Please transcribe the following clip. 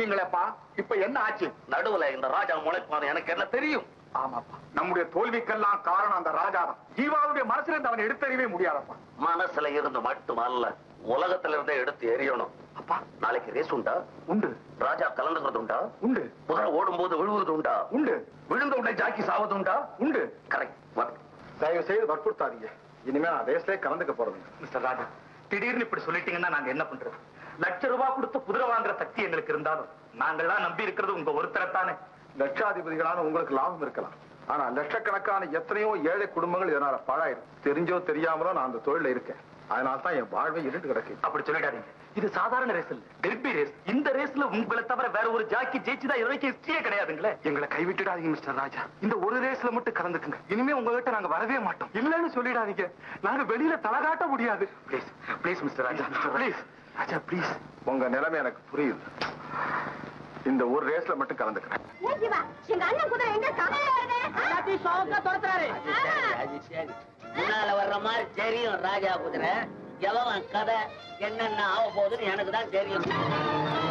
சொன்னீங்களேப்பா இப்ப என்ன ஆச்சு நடுவுல இந்த ராஜா முளைப்பான் எனக்கு என்ன தெரியும் ஆமாப்பா நம்முடைய தோல்விக்கெல்லாம் காரணம் அந்த ராஜாதான் ஜீவாவுடைய மனசுல இருந்து அவனை எடுத்தறியவே முடியாதப்பா மனசுல இருந்து மட்டும் அல்ல உலகத்துல இருந்தே எடுத்து எரியணும் அப்பா நாளைக்கு ரேஸ் உண்டா உண்டு ராஜா கலந்துக்கிறது உண்டா உண்டு குதிரை ஓடும் போது விழுவது உண்டா உண்டு விழுந்த உடனே ஜாக்கி சாவது உண்டா உண்டு கரெக்ட் தயவு செய்து வற்புறுத்தாதீங்க இனிமே நான் ரேஸ்லயே கலந்துக்க போறது மிஸ்டர் ராஜா திடீர்னு இப்படி சொல்லிட்டீங்கன்னா நாங்க என்ன பண்றது லட்ச ரூபாய் கொடுத்து குதிரை வாங்குற சக்தி எங்களுக்கு இருந்தாலும் நாங்கெல்லாம் நம்பி இருக்கிறது உங்க ஒருத்தரைத்தானே லட்சாதிபதிகளான உங்களுக்கு லாபம் இருக்கலாம் ஆனா லட்சக்கணக்கான எத்தனையோ ஏழை குடும்பங்கள் இதனால பாழாயிரும் தெரிஞ்சோ தெரியாமலோ நான் அந்த தொழில இருக்கேன் அதனால தான் என் வாழ்வை இருண்டு கிடக்கு அப்படி சொல்லிடாதீங்க இது சாதாரண ரேஸ் இல்ல டெர்பி ரேஸ் இந்த ரேஸ்ல உங்களை தவிர வேற ஒரு ஜாக்கி ஜெயிச்சுதான் இது வரைக்கும் ஹிஸ்டரியே கிடையாதுங்களே எங்களை கைவிட்டுடாதீங்க மிஸ்டர் ராஜா இந்த ஒரு ரேஸ்ல மட்டும் கலந்துக்குங்க இனிமே உங்ககிட்ட நாங்க வரவே மாட்டோம் இல்லன்னு சொல்லிடாதீங்க நாங்க வெளியில தலகாட்ட முடியாது please please mister Raja please Raja please உங்க நிலைமை எனக்கு புரியுது இந்த ஒரு ரேஸ்ல மட்டும் கலந்துக்கிறேன் ஏன் சிவா எங்க அண்ணன் குதிரை எங்க காணல எல்லாத்தையும் சோக்கா துரத்துறாரு அது சரி முன்னால வர்ற மாதிரி தெரியும் ராஜா குதிரை எவன் கதை என்னென்ன ஆக போகுதுன்னு எனக்கு தான் தெரியும்